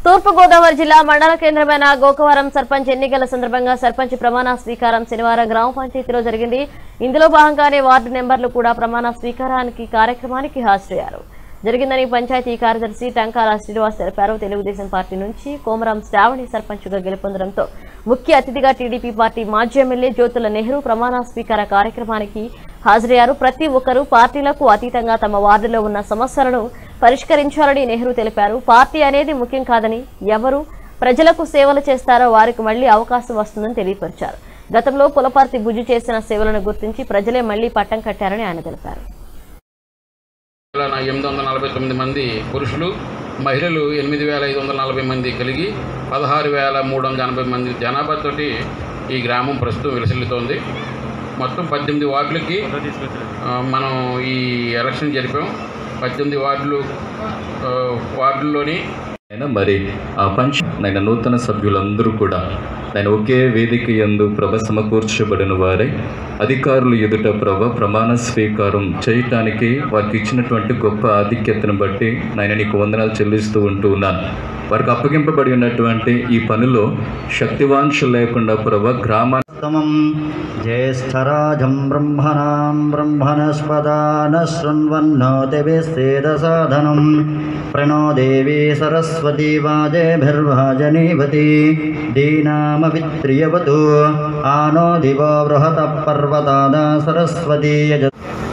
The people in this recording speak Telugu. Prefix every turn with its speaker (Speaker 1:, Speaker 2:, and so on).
Speaker 1: తూర్పుగోదావరి జిల్లా మండల కేంద్రమైన గోకవరం సర్పంచ్ ఎన్నికల సందర్భంగా సర్పంచ్ ప్రమాణ స్వీకారం శనివారం గ్రామ పంచాయతీలో జరిగింది ఇందులో భాగంగానే వార్డు నెంబర్లు కూడా ప్రమాణ స్వీకారానికి కార్యక్రమానికి హాజరయ్యారు జరిగిందని పంచాయతీ కార్యదర్శి టంకాల శ్రీనివాస్ తెలిపారు తెలుగుదేశం పార్టీ నుంచి కోమరం శ్రావణి సర్పంచ్గా గెలుపొందడంతో ముఖ్య అతిథిగా టీడీపీ పార్టీ మాజీ ఎమ్మెల్యే జ్యోతుల నెహ్రూ ప్రమాణ స్వీకార కార్యక్రమానికి హాజరయ్యారు ప్రతి ఒక్కరూ పార్టీలకు అతీతంగా తమ వార్డులో ఉన్న సమస్యలను పరిష్కరించాలని నెహ్రూ తెలిపారు పార్టీ అనేది ముఖ్యం కాదని ఎవరు ప్రజలకు సేవలు చేస్తారో వారికి మళ్లీ అవకాశం వస్తుందని తెలియపరిచారు గతంలో పులపార్తి బుజ్జు చేసిన సేవలను గుర్తించి ప్రజలే మళ్లీ పట్టం కట్టారని ఆయన తెలిపారు
Speaker 2: వేల ఎనిమిది వందల నలభై తొమ్మిది మంది పురుషులు మహిళలు ఎనిమిది వేల ఐదు వందల నలభై మంది కలిగి పదహారు వేల మూడు వందల ఎనభై మంది జనాభాతోటి ఈ గ్రామం ప్రస్తుతం విలసిల్లుతోంది మొత్తం పద్దెనిమిది వార్డులకి ఆ, మనం ఈ ఎలక్షన్ జరిపాం పద్దెనిమిది వార్డులు ఆ, వార్డుల్లోని
Speaker 3: అయినా మరి ఆ పంచ నైన నూతన సభ్యులందరూ కూడా నేను ఒకే వేదిక యందు ప్రభ సమకూర్చబడిన వారై అధికారులు ఎదుట ప్రభ ప్రమాణ స్వీకారం చేయటానికి వారికి ఇచ్చినటువంటి గొప్ప ఆధిక్యతను బట్టి నేను నీకు వందనాలు చెల్లిస్తూ ఉంటూ ఉన్నాను వారికి అప్పగింపబడి ఉన్నటువంటి ఈ పనిలో శక్తివాంక్ష లేకుండా ప్రభ గ్రామా
Speaker 4: स्तमं ज्येष्ठराजं ब्रह्मणां ब्रह्मणस्पदा न शृण्वन्नो दिविस्तेदसाधनं प्रणो देवी सरस्वती वाजेभिर्वाजनीवती दीनामवित्रियवतु आनो दिवो बृहतः पर्वतादा सरस्वती यज